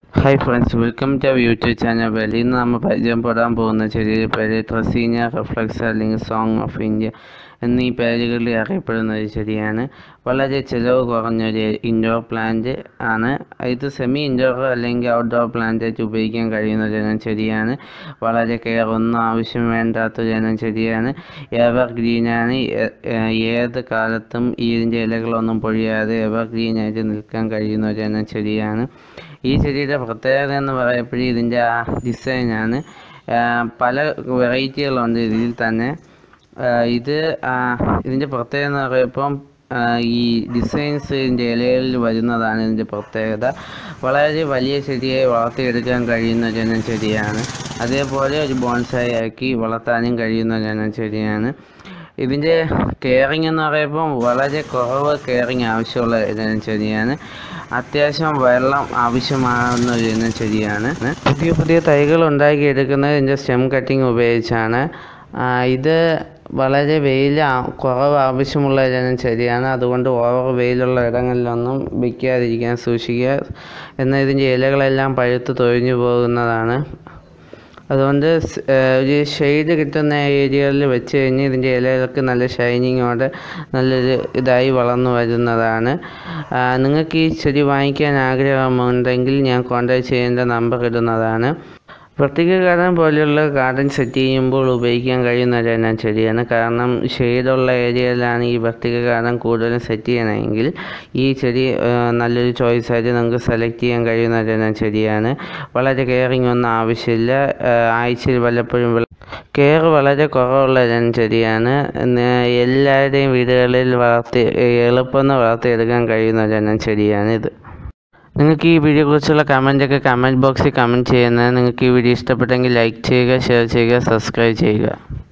hi friends welcome to YouTube channel well ഇന്ന് നമ്മൾ പരിചയപ്പെടാൻ പോകുന്ന ചെറിയൊരു പേര് ട്രസീനിയ റിഫ്ലക്സ് അല്ലെങ്കിൽ സോങ് ഓഫ് ഇന്ത്യ എന്നീ പേരുകളിൽ അറിയപ്പെടുന്ന ഒരു ചെടിയാണ് വളരെ ചിലവ് കുറഞ്ഞൊരു ഇൻഡോർ പ്ലാന്റ് ആണ് ഇത് സെമി ഇൻഡോർ അല്ലെങ്കിൽ ഔട്ട്ഡോർ പ്ലാന്റ് ആയിട്ട് ഉപയോഗിക്കാൻ കഴിയുന്ന ഒരു ഇനം ചെടിയാണ് വളരെ കെയർ ഒന്നും ആവശ്യം വേണ്ടാത്തൊരു ഇനം ചെടിയാണ് എവർ ഗ്രീനാണ് ഏത് കാലത്തും ഇതിൻ്റെ ഇലകളൊന്നും പൊഴിയാതെ എവർ ഗ്രീനായിട്ട് നിൽക്കാൻ കഴിയുന്ന ഒരു ഇനം ചെടിയാണ് ഈ ചെടിയുടെ പ്രത്യേകത എന്ന് പറയപ്പോഴും ഇതിൻ്റെ ആ ഡിസൈനാണ് പല വെറൈറ്റികളുണ്ട് ഇതിൽ തന്നെ ആ, ഇത് ആ, ഇതിൻ്റെ പ്രത്യേകത എന്ന് പറയുമ്പം ആ, ഈ ഡിസൈൻസ് ഇതിൻ്റെ ഇലകളിൽ വരുന്നതാണ് ഇതിൻ്റെ പ്രത്യേകത വളരെ വലിയ ചെടിയെ വളർത്തിയെടുക്കാൻ കഴിയുന്ന ഒരു ഇനം ചെടിയാണ് അതേപോലെ ഒരു ബോൺസായി ആക്കി വളർത്താനും കഴിയുന്ന ഒരു ഇനം ചെടിയാണ് ഇതിൻ്റെ കെയറിങ് എന്ന് പറയുമ്പോൾ വളരെ കുറവ് കെയറിങ് ആവശ്യമുള്ള ഇനം ചെടിയാണ് അത്യാവശ്യം വെള്ളം ആവശ്യമാകുന്ന ഒരു ഇനം ചെടിയാണ് പുതിയ പുതിയ തൈകൾ ഉണ്ടാക്കിയെടുക്കുന്നത് ഇതിൻ്റെ സ്റ്റെം കട്ടിങ് ഉപയോഗിച്ചാണ് ആ, ഇത് വളരെ വെയിൽ ആ- കുറവ് ആവശ്യമുള്ള ഇനം ചെടിയാണ് അതുകൊണ്ട് ഓവർ വെയിലുള്ള ഇടങ്ങളിലൊന്നും വയ്ക്കാതിരിക്കാൻ സൂക്ഷിക്കുക എന്നാൽ ഇതിൻ്റെ ഇലകളെല്ലാം പഴുത്ത് തൊഴിഞ്ഞു പോകുന്നതാണ് അതുകൊണ്ട് സ്- ഏഹ് ഒരു ഷെയ്ഡ് കിട്ടുന്ന ഏരിയകളിൽ വെച്ച് കഴിഞ്ഞ് ഇതിൻ്റെ ഇലകൾക്ക് നല്ല ഷൈനിങ്ങോടെ നല്ലൊരു ഇതായി വളർന്നു വരുന്നതാണ് ആ, നിങ്ങൾക്ക് ഈ ചെടി വാങ്ങിക്കാൻ ആഗ്രഹമുണ്ടെങ്കിൽ ഞാൻ കോൺടാക്ട് ചെയ്യേണ്ട നമ്പർ ഇടുന്നതാണ് വെർട്ടിക്കൽ ഗാർഡൻ പോലെയുള്ള ഗാർഡൻ സെറ്റ് ചെയ്യുമ്പോൾ ഉപയോഗിക്കാൻ കഴിയുന്ന ഒരു ഇനം ചെടിയാണ് കാരണം ഷെയ്ഡുള്ള ഏരിയയിലാണ് ഈ വെർട്ടിക്കൽ ഗാർഡൻ കൂടുതലും സെറ്റ് ചെയ്യണമെങ്കിൽ ഈ ചെടി ആ, നല്ലൊരു ചോയ്സ് ആയിട്ട് നമുക്ക് സെലക്ട് ചെയ്യാൻ കഴിയുന്ന ഒരു ഇനം ചെടിയാണ് വളരെ കെയറിങ് ഒന്നും ആവശ്യമില്ല ആ, ആഴ്ചയിൽ വല്ലപ്പോഴും വെള്ള- കെയർ വളരെ കുറവുള്ള ഇനം ചെടിയാണ് എന്ന് എല്ലാവരുടെയും വീടുകളിൽ വളർത്തി എളുപ്പം വളർത്തിയെടുക്കാൻ കഴിയുന്ന ഒരു ഇനം ചെടിയാണ് ഇത് നിങ്ങൾക്ക് ഈ വീഡിയോയെക്കുറിച്ചുള്ള കമൻറ്റൊക്കെ കമൻറ്റ് ബോക്സിൽ കമൻറ്റ് ചെയ്യുന്നത് നിങ്ങൾക്ക് ഈ വീഡിയോ ഇഷ്ടപ്പെട്ടെങ്കിൽ ലൈക്ക് ചെയ്യുക ഷെയർ ചെയ്യുക സബ്സ്ക്രൈബ് ചെയ്യുക